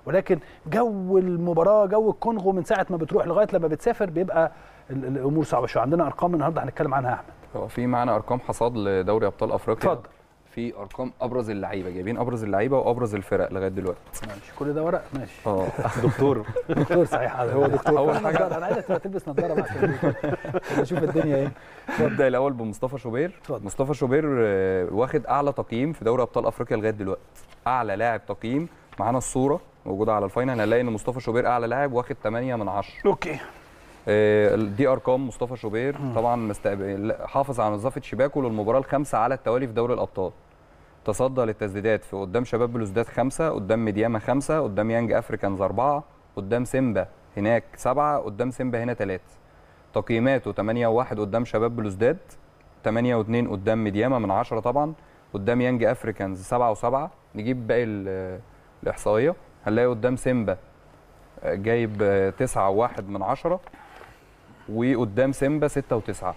ولكن جو المباراه جو الكونغو من ساعه ما بتروح لغايه لما بتسافر بيبقى ال- الامور صعبه شويه عندنا ارقام النهارده هنتكلم عنها يا احمد هو في معانا ارقام حصاد لدوري ابطال افريقيا اتفضل في ارقام ابرز اللعيبه جايبين ابرز اللعيبه وابرز الفرق لغايه دلوقتي ماشي كل ده ورق ماشي اه دكتور دكتور صحيح هو دكتور أول اول حاجة- حاجه انا عايزك تبقى تلبس نظاره بقى عشان نشوف الدنيا ايه نبدا الاول بمصطفى شوبير اتفضل. مصطفى شوبير آه، واخد اعلى تقييم في دوري ابطال افريقيا لغايه دلوقتي اعلى لاعب تقييم معانا الصوره موجوده على الفاينل هنلاقي ان مصطفى شوبير اعلى لاعب واخد 8 من 10 اوكي آه، دي ارقام مصطفى شوبير طبعا مستقبل حافظ على نظافه شباكه للمباراه الخامسه على التوالي في دوري الابطال تصدى للتسديدات في قدام شباب بلوزداد خمسه قدام ميدياما خمسه قدام يانج افريكانز اربعه قدام سيمبا هناك سبعه قدام سيمبا هنا ثلاثه تقييماته 8 و1 قدام شباب بلوزداد 8 و2 قدام ميدياما من 10 طبعا قدام يانج افريكانز 7 و7 نجيب باقي ال- الاحصائيه هنلاقي قدام سيمبا آه، جايب 9 و1 من 10 وقدام سيمبا 6 و9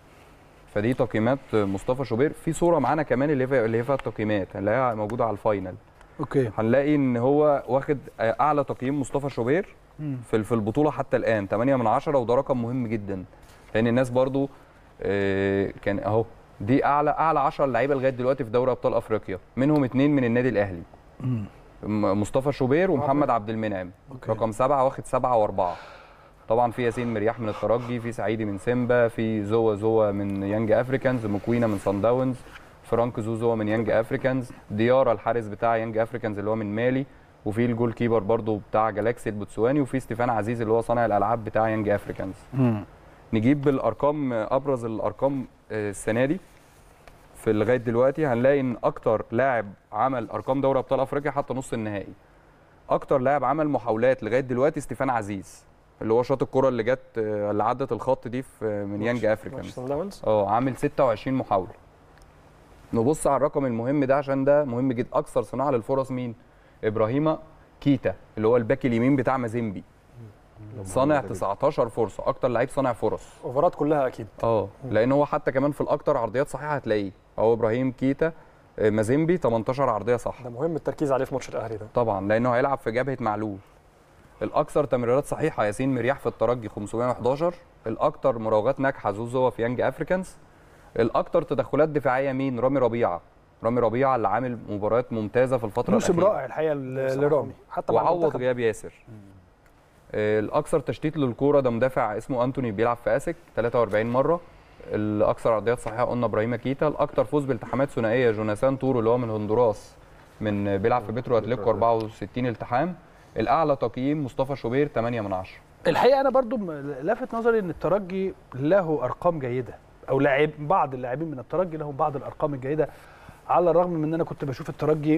فدي تقييمات مصطفى شوبير في صوره معانا كمان اللي هي اللي هي فيها التقييمات هنلاقيها موجوده على الفاينل اوكي هنلاقي ان هو واخد اعلى تقييم مصطفى شوبير مم. في في البطوله حتى الان 8 من 10 وده رقم مهم جدا لان الناس برضو آه، كان اهو دي اعلى اعلى 10 لعيبه لغايه دلوقتي في دوري ابطال افريقيا منهم اثنين من النادي الاهلي مم. م- مصطفى شوبير ومحمد عبد المنعم أوكي. رقم سبعة واخد سبعة وأربعة طبعا في ياسين مرياح من الترجي في سعيدي من سيمبا في زوا زوا من يانج افريكانز مكوينة من صن داونز فرانك زوزوا من يانج افريكانز ديارا الحارس بتاع يانج افريكانز اللي هو من مالي وفي الجول كيبر برضو بتاع جالاكسي البوتسواني وفي ستيفان عزيز اللي هو صانع الالعاب بتاع يانج افريكانز مم. نجيب بالارقام ابرز الارقام آه، السنه دي في لغايه دلوقتي هنلاقي ان اكتر لاعب عمل ارقام دوري ابطال افريقيا حتى نص النهائي اكتر لاعب عمل محاولات لغايه دلوقتي ستيفان عزيز اللي هو شاط الكره اللي جت آه، اللي عدت الخط دي في من يانج افريكان ماتش صن داونز اه عامل 26 محاوله نبص على الرقم المهم ده عشان ده مهم جدا اكثر صناعه للفرص مين ابراهيم كيتا اللي هو الباك اليمين بتاع مازيمبي صانع 19 فرصه اكتر لعيب صانع فرص اوفرات كلها اكيد اه لان هو حتى كمان في الاكتر عرضيات صحيحه هتلاقيه هو ابراهيم كيتا آه، مازيمبي 18 عرضيه صح ده مهم التركيز عليه في ماتش الاهلي ده طبعا لانه هيلعب في جبهه معلول الاكثر تمريرات صحيحه ياسين مرياح في الترجي 511 الاكثر مراوغات ناجحه زوزو في يانج افريكانز الاكثر تدخلات دفاعيه مين رامي ربيعه رامي ربيعه اللي عامل مباريات ممتازه في الفتره موسم الاخيره رائع الحقيقه ل- لرامي حتى مع وعوض المنتخب. غياب ياسر آه، الاكثر تشتيت للكوره ده مدافع اسمه انتوني بيلعب في اسك 43 مره الاكثر عرضيات صحيحه قلنا ابراهيم كيتا الاكثر فوز بالتحامات ثنائيه جوناثان تورو اللي هو من هندوراس من بيلعب في بيترو اتليكو 64 التحام الاعلى تقييم مصطفى شوبير 8 من 10 الحقيقه انا برضو م- لافت نظري ان الترجي له ارقام جيده او لاعب بعض اللاعبين من الترجي لهم بعض الارقام الجيده على الرغم من ان انا كنت بشوف الترجي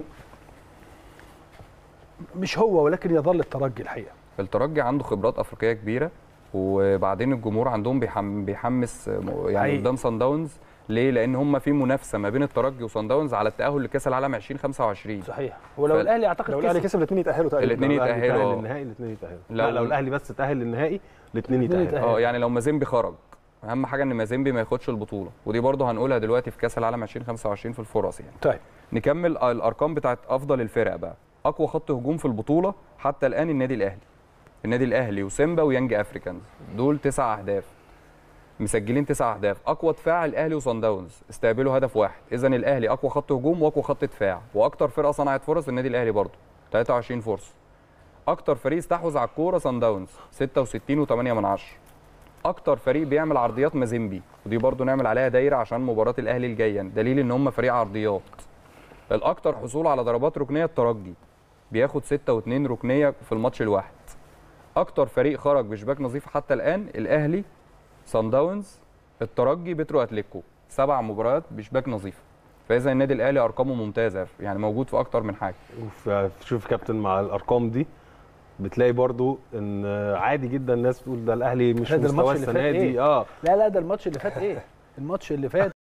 مش هو ولكن يظل الترجي الحقيقه الترجي عنده خبرات افريقيه كبيره وبعدين الجمهور عندهم بيحم بيحمس يعني حقيقي. قدام صن داونز ليه؟ لان هم في منافسه ما بين الترجي وصن داونز على التاهل لكاس العالم 2025 صحيح ولو ف- الاهلي اعتقد لو الاهلي كسب كسب الاثنين يتاهلوا تقريبا الاتنين لو الأهلي يتأهلوا. تأهل للنهائي الاثنين يتأهلوا لا، لا لو و- الاهلي بس تأهل للنهائي الاثنين الاتنين يتأهلوا يتأهلوا. اه يعني لو مازيمبي خرج اهم حاجه ان مازيمبي ما ياخدش البطوله ودي برضه هنقولها دلوقتي في كاس العالم 2025 في الفرص يعني طيب نكمل الارقام بتاعت افضل الفرق بقى اقوى خط هجوم في البطوله حتى الان النادي الاهلي النادي الاهلي وسيمبا ويانج افريكانز دول تسع اهداف مسجلين تسع اهداف اقوى دفاع الاهلي وصن داونز استقبلوا هدف واحد اذا الاهلي اقوى خط هجوم واقوى خط دفاع واكتر فرقه صنعت فرص النادي الاهلي برضه 23 فرصه اكتر فريق استحوذ على الكوره صن داونز 66 و8 من 10 اكتر فريق بيعمل عرضيات مازيمبي ودي برضو نعمل عليها دايره عشان مباراه الاهلي الجايه دليل ان هم فريق عرضيات الاكتر حصول على ضربات ركنيه الترجي بياخد 6 و2 ركنيه في الماتش الواحد اكتر فريق خرج بشباك نظيف حتى الان الاهلي صن داونز الترجي بترو اتليكو سبع مباريات بشباك نظيف فاذا النادي الاهلي ارقامه ممتازه يعني موجود في اكتر من حاجه وف- شوف كابتن مع الارقام دي بتلاقي برضو ان عادي جدا الناس تقول ده الاهلي مش لا، ده الماتش مستواه اللي السنه فات دي إيه؟ اه لا لا ده الماتش اللي فات ايه الماتش اللي فات